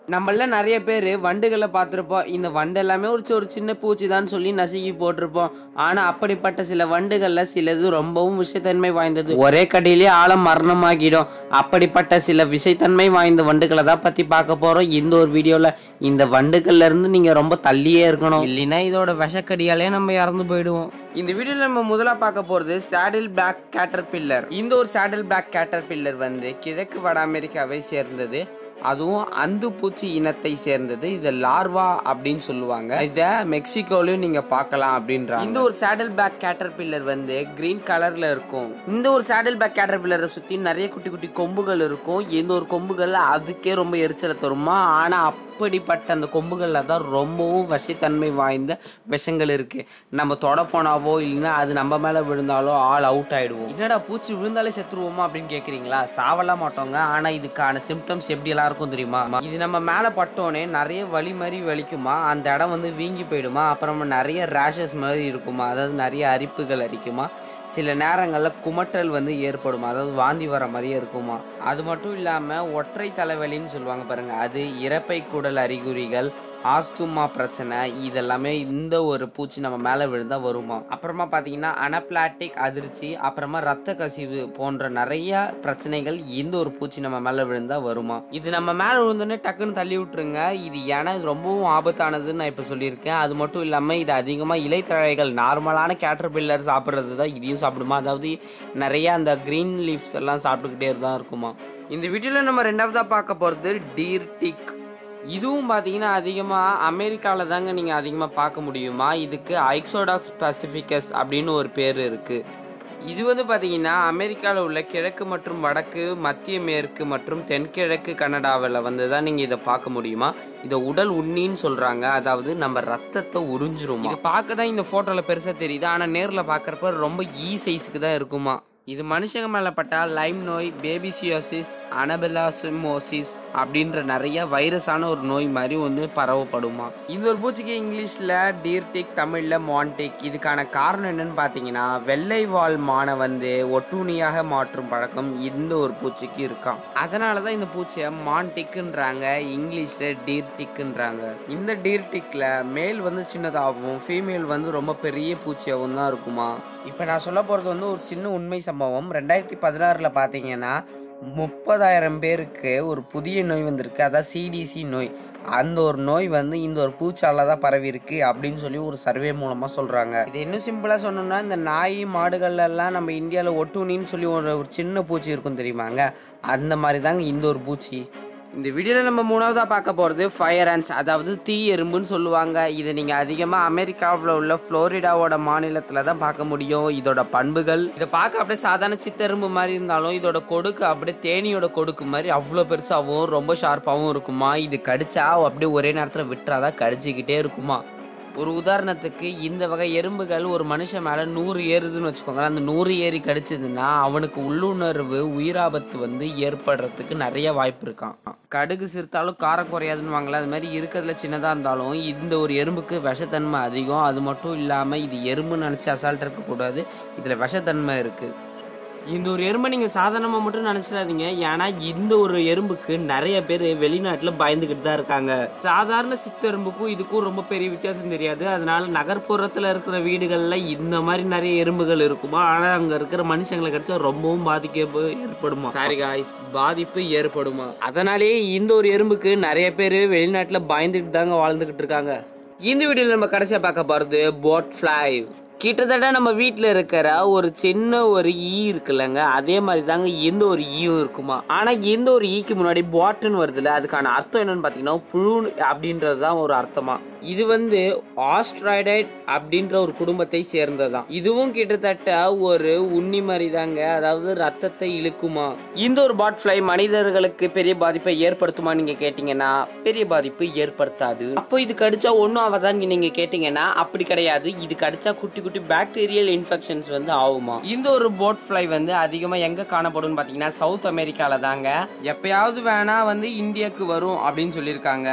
நம்மள நிறைய பேர் வண்டுகளை பார்த்துருப்போம் இந்த வண்டு எல்லாமே ஒரு சி- ஒரு சின்ன பூச்சி தான் சொல்லி நசுக்கி போட்டிருப்போம் ஆனா அப்படிப்பட்ட சில வண்டுகள்ல சிலது ரொம்பவும் விஷத்தன்மை வாய்ந்தது ஒரே கடியிலே ஆழம் மரணமாகிடும் அப்படிப்பட்ட சில விஷத்தன்மை வாய்ந்த வண்டுகளை தான் பத்தி பார்க்க போறோம் இந்த ஒரு வீடியோல இந்த வண்டுகள்ல இருந்து நீங்க ரொம்ப தள்ளியே இருக்கணும் இல்லைன்னா இதோட விஷக்கடியாலே நம்ம இறந்து போயிடுவோம் இந்த வீடியோல நம்ம முதல்ல பார்க்க போறது சாடில் பேக் கேட்டர் பில்லர் இந்த ஒரு சாடில் பேக் கேட்டர் பில்லர் வந்து கிழக்கு வட அமெரிக்காவை சேர்ந்தது அதுவும் அந்து பூச்சி இனத்தை சேர்ந்தது இது லார்வா அப்படின்னு சொல்லுவாங்க இத மெக்சிகோலயும் நீங்க பார்க்கலாம் அப்படின்றாங்க இந்த ஒரு சேடல் பேக் கேட்டர் பில்லர் வந்து கிரீன் கலர்ல இருக்கும் இந்த ஒரு சேடல் பேக் கேட்டர் பில்லரை சுத்தி நிறைய குட்டி குட்டி கொம்புகள் இருக்கும் இந்த ஒரு கொம்புகள் அதுக்கே ரொம்ப எரிச்சலை தருமா ஆனா அப்படிப்பட்ட அந்த கொம்புகள்ல தான் ரொம்பவும் விஷத்தன்மை வாய்ந்த விஷங்கள் இருக்கு நம்ம தொட போனாவோ இல்லைன்னா அது நம்ம மேல விழுந்தாலோ ஆள் அவுட் ஆயிடுவோம் என்னடா பூச்சி விழுந்தாலே செத்துருவோமா அப்படின்னு கேக்குறீங்களா சாவலாம் மாட்டோங்க ஆனா இதுக்கான சிம்டம்ஸ் எப்படி எல்லாம் இருக்கும் தெரியுமா இது நம்ம மேல பட்டோனே நிறைய வலி மாதிரி வலிக்குமா அந்த இடம் வந்து வீங்கி போயிடுமா அப்புறம் நிறைய ரேஷஸ் மாதிரி இருக்குமா அதாவது நிறைய அரிப்புகள் அரிக்குமா சில நேரங்களில் குமட்டல் வந்து ஏற்படுமா அதாவது வாந்தி வர மாதிரியே இருக்குமா அது மட்டும் இல்லாம ஒற்றை தலைவலின்னு சொல்லுவாங்க பாருங்க அது இறப்பை குடல் அறிகுறிகள் ஆஸ்துமா பிரச்சனை இதெல்லாமே இந்த ஒரு பூச்சி நம்ம மேலே விழுந்தா வருமா அப்புறமா பார்த்தீங்கன்னா அனப்ளாட்டிக் அதிர்ச்சி அப்புறமா ரத்த கசிவு போன்ற நிறைய பிரச்சனைகள் இந்த ஒரு பூச்சி நம்ம மேலே விழுந்தா வருமா இது நம்ம மேலே விழுந்தோடனே டக்குன்னு தள்ளி விட்டுருங்க இது ஏன்னா இது ரொம்பவும் ஆபத்தானதுன்னு நான் இப்போ சொல்லியிருக்கேன் அது மட்டும் இல்லாமல் இது அதிகமாக இலைத்தழைகள் நார்மலான கேட்டர் பில்லர் சாப்பிட்றது தான் இதையும் சாப்பிடுமா அதாவது நிறைய அந்த க்ரீன் லீவ்ஸ் எல்லாம் சாப்பிட்டுக்கிட்டே தான் இருக்குமா இந்த வீடியோவில் நம்ம ரெண்டாவதாக பார்க்க போகிறது டீர் டிக் இதுவும் பார்த்தீங்கன்னா அதிகமாக அமெரிக்காவில் தாங்க நீங்கள் அதிகமாக பார்க்க முடியுமா இதுக்கு ஐக்ஸோடாக்ஸ் பசிபிகஸ் அப்படின்னு ஒரு பேர் இருக்குது இது வந்து பார்த்தீங்கன்னா அமெரிக்காவில் உள்ள கிழக்கு மற்றும் வடக்கு மத்திய மேற்கு மற்றும் தென்கிழக்கு கனடாவில் வந்து தான் நீங்கள் இதை பார்க்க முடியுமா இதை உடல் உண்ணின்னு சொல்கிறாங்க அதாவது நம்ம ரத்தத்தை உறிஞ்சிருமா இது பார்க்க தான் இந்த ஃபோட்டோவில் பெருசாக தெரியுது ஆனால் நேரில் பார்க்குறப்ப ரொம்ப ஈ சைஸுக்கு தான் இருக்குமா இது மனுஷங்க மேலே பட்டால் லைம் நோய் பேபிசியோசிஸ் அனபெலாசிமோசிஸ் அப்படின்ற நிறைய வைரஸான ஒரு நோய் மாதிரி ஒன்று பரவப்படுமா இந்த ஒரு பூச்சிக்கு இங்கிலீஷில் டீர்டிக் தமிழில் மான்டிக் இதுக்கான காரணம் என்னன்னு பார்த்தீங்கன்னா வெள்ளை வால் மானை வந்து ஒட்டுணியாக மாற்றும் பழக்கம் இந்த ஒரு பூச்சிக்கு இருக்காம் அதனால தான் இந்த பூச்சியை மான்டிக்குன்றாங்க இங்கிலீஷில் டீர்டிக்குன்றாங்க இந்த டீர்டிக்கில் மேல் வந்து சின்னதாகவும் ஃபீமேல் வந்து ரொம்ப பெரிய பூச்சியாகவும் தான் இருக்குமா இப்போ நான் சொல்ல போகிறது வந்து ஒரு சின்ன உண்மை சம்பவம் ரெண்டாயிரத்தி பதினாறில் பார்த்தீங்கன்னா முப்பதாயிரம் பேருக்கு ஒரு புதிய நோய் வந்திருக்கு அதான் சிடிசி நோய் அந்த ஒரு நோய் வந்து இந்த ஒரு பூச்சால தான் பரவி இருக்கு அப்படின்னு சொல்லி ஒரு சர்வே மூலமாக சொல்கிறாங்க இது இன்னும் சிம்பிளாக சொன்னோம்னா இந்த நாய் மாடுகள்ல எல்லாம் நம்ம இந்தியாவில் ஒட்டுணின்னு சொல்லி ஒரு ஒரு சின்ன பூச்சி இருக்கும் தெரியுமாங்க அந்த மாதிரி தாங்க இந்த ஒரு பூச்சி இந்த வீடியோவில் நம்ம மூணாவதாக பார்க்க போகிறது ஃபயர் ants அதாவது தீ எறும்புன்னு சொல்லுவாங்க இதை நீங்கள் அதிகமாக அமெரிக்காவில் உள்ள ஃப்ளோரிடாவோட மாநிலத்தில் தான் பார்க்க முடியும் இதோட பண்புகள் இதை பார்க்க அப்படியே சாதாரண சித்தெரும்பு மாதிரி இருந்தாலும் இதோட கொடுக்கு அப்படியே தேனியோட கொடுக்கு மாதிரி அவ்வளோ பெருசாகவும் ரொம்ப ஷார்ப்பாகவும் இருக்குமா இது கடிச்சா அப்படியே ஒரே நேரத்தில் விட்டுறாதான் கடிச்சிக்கிட்டே இருக்குமா ஒரு உதாரணத்துக்கு இந்த வகை எறும்புகள் ஒரு மனுஷன் மேலே நூறு ஏறுதுன்னு வச்சுக்கோங்களேன் அந்த நூறு ஏறி கடிச்சதுன்னா அவனுக்கு உள்ளுணர்வு உயிராபத்து வந்து ஏற்படுறதுக்கு நிறைய வாய்ப்பு இருக்கான் கடுகு சிறுத்தாலும் காரம் குறையாதுன்னு வாங்கல அது மாதிரி இருக்கிறதுல சின்னதாக இருந்தாலும் இந்த ஒரு எறும்புக்கு விஷத்தன்மை அதிகம் அது மட்டும் இல்லாமல் இது எறும்புன்னு நினச்சி அசால்ட் இருக்கக்கூடாது இதில் விஷத்தன்மை இருக்குது இந்த ஒரு எறும்பை நீங்கள் சாதாரணமாக மட்டும் நினச்சிடாதீங்க ஏன்னா இந்த ஒரு எறும்புக்கு நிறைய பேர் வெளிநாட்டில் பயந்துக்கிட்டு தான் இருக்காங்க சாதாரண சித்தெரும்புக்கும் இதுக்கும் ரொம்ப பெரிய வித்தியாசம் தெரியாது அதனால நகர்ப்புறத்தில் இருக்கிற வீடுகளில் இந்த மாதிரி நிறைய எறும்புகள் இருக்குமா ஆனால் அங்கே இருக்கிற மனுஷங்களை கிடைச்சா ரொம்பவும் பாதிக்க ஏற்படுமா சாரி காய்ஸ் பாதிப்பு ஏற்படுமா அதனாலேயே இந்த ஒரு எறும்புக்கு நிறைய பேர் வெளிநாட்டில் பயந்துக்கிட்டு தாங்க வாழ்ந்துக்கிட்டு இருக்காங்க இந்த வீடியோவில் நம்ம கடைசியாக பார்க்க போகிறது போட் ஃப்ளை கிட்டத்தட்ட நம்ம வீட்டில் இருக்கிற ஒரு சின்ன ஒரு ஈ இருக்குல்லங்க அதே மாதிரி தாங்க எந்த ஒரு ஈயும் இருக்குமா ஆனால் எந்த ஒரு ஈக்கு முன்னாடி பாட்டுன்னு வருதுல்ல அதுக்கான அர்த்தம் என்னன்னு பார்த்தீங்கன்னா புழு அப்படின்றது தான் ஒரு அர்த்தமா இது வந்து ஆஸ்ட்ராய்டைட் அப்படின்ற ஒரு குடும்பத்தை சேர்ந்ததான் இதுவும் கிட்டத்தட்ட ஒரு உண்ணி மாதிரி தாங்க அதாவது ரத்தத்தை இழுக்குமா இந்த ஒரு பாட் ஃப்ளை மனிதர்களுக்கு பெரிய பாதிப்பை ஏற்படுத்துமா நீங்க கேட்டீங்கன்னா பெரிய பாதிப்பு ஏற்படுத்தாது அப்போ இது கடிச்சா ஒன்றும் ஆகாதான் நீங்க கேட்டீங்கன்னா அப்படி கிடையாது இது கடிச்சா குட்டி குட்டி பாக்டீரியல் இன்ஃபெக்ஷன்ஸ் வந்து ஆகுமா இந்த ஒரு போட் ஃப்ளை வந்து அதிகமாக எங்கே காணப்படும்னு பார்த்தீங்கன்னா சவுத் அமெரிக்காவில் தாங்க எப்பயாவது வேணா வந்து இந்தியாவுக்கு வரும் அப்படின்னு சொல்லியிருக்காங்க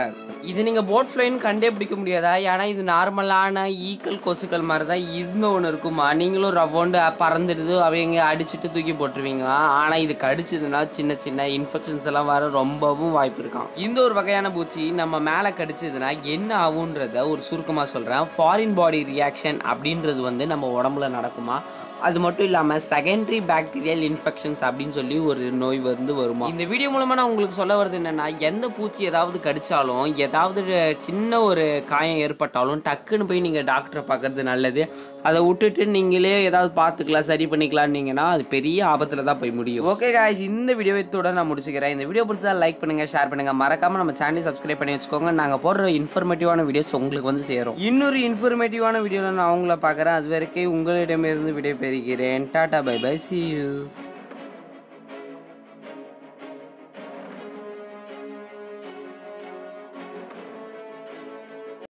இது நீங்கள் போட் ஃப்ளைன்னு கண்டே பிடிக்க முடியாதா ஏன்னா இது நார்மலான ஈக்கள் கொசுக்கள் மாதிரி தான் இந்த ஒன்று இருக்குமா நீங்களும் ரவ்வோண்டு பறந்துடுது அவங்க அடிச்சுட்டு தூக்கி போட்டுருவீங்களா ஆனால் இது கடிச்சதுன்னா சின்ன சின்ன இன்ஃபெக்ஷன்ஸ் எல்லாம் வர ரொம்பவும் வாய்ப்பு இருக்காம் இந்த ஒரு வகையான பூச்சி நம்ம மேலே கடிச்சதுன்னா என்ன ஆகுன்றத ஒரு சுருக்கமாக சொல்கிறேன் ஃபாரின் பாடி ரியாக்ஷன் அப்படின்றது வந்து நம்ம உடம்புல நடக்குமா அது மட்டும் இல்லாமல் செகண்டரி பாக்டீரியல் இன்ஃபெக்ஷன்ஸ் அப்படின்னு சொல்லி ஒரு நோய் வந்து வருமா இந்த வீடியோ மூலமாக நான் உங்களுக்கு சொல்ல வருது என்னென்னா எந்த பூச்சி ஏதாவது கடிச்சாலும் ஏதாவது சின்ன ஒரு காயம் ஏற்பட்டாலும் டக்குன்னு போய் நீங்கள் டாக்டரை பார்க்கறது நல்லது அதை விட்டுட்டு நீங்களே ஏதாவது பார்த்துக்கலாம் சரி பண்ணிக்கலாம்னீங்கன்னா அது பெரிய ஆபத்தில் தான் போய் முடியும் ஓகே காய்ஸ் இந்த வீடியோ இதோட நான் முடிச்சுக்கிறேன் இந்த வீடியோ பிடிச்சா லைக் பண்ணுங்கள் ஷேர் பண்ணுங்கள் மறக்காமல் நம்ம சேனலை சப்ஸ்கிரைப் பண்ணி வச்சுக்கோங்க நாங்கள் போடுற இன்ஃபர்மேட்டிவான வீடியோஸ் உங்களுக்கு வந்து சேரும் இன்னொரு இன்ஃபர்மேட்டிவான வீடியோவில் நான் உங்களை பார்க்குறேன் அது வரைக்கும் உங்களிடமிருந்து விடைபெறுகிறேன் tata bye bye see you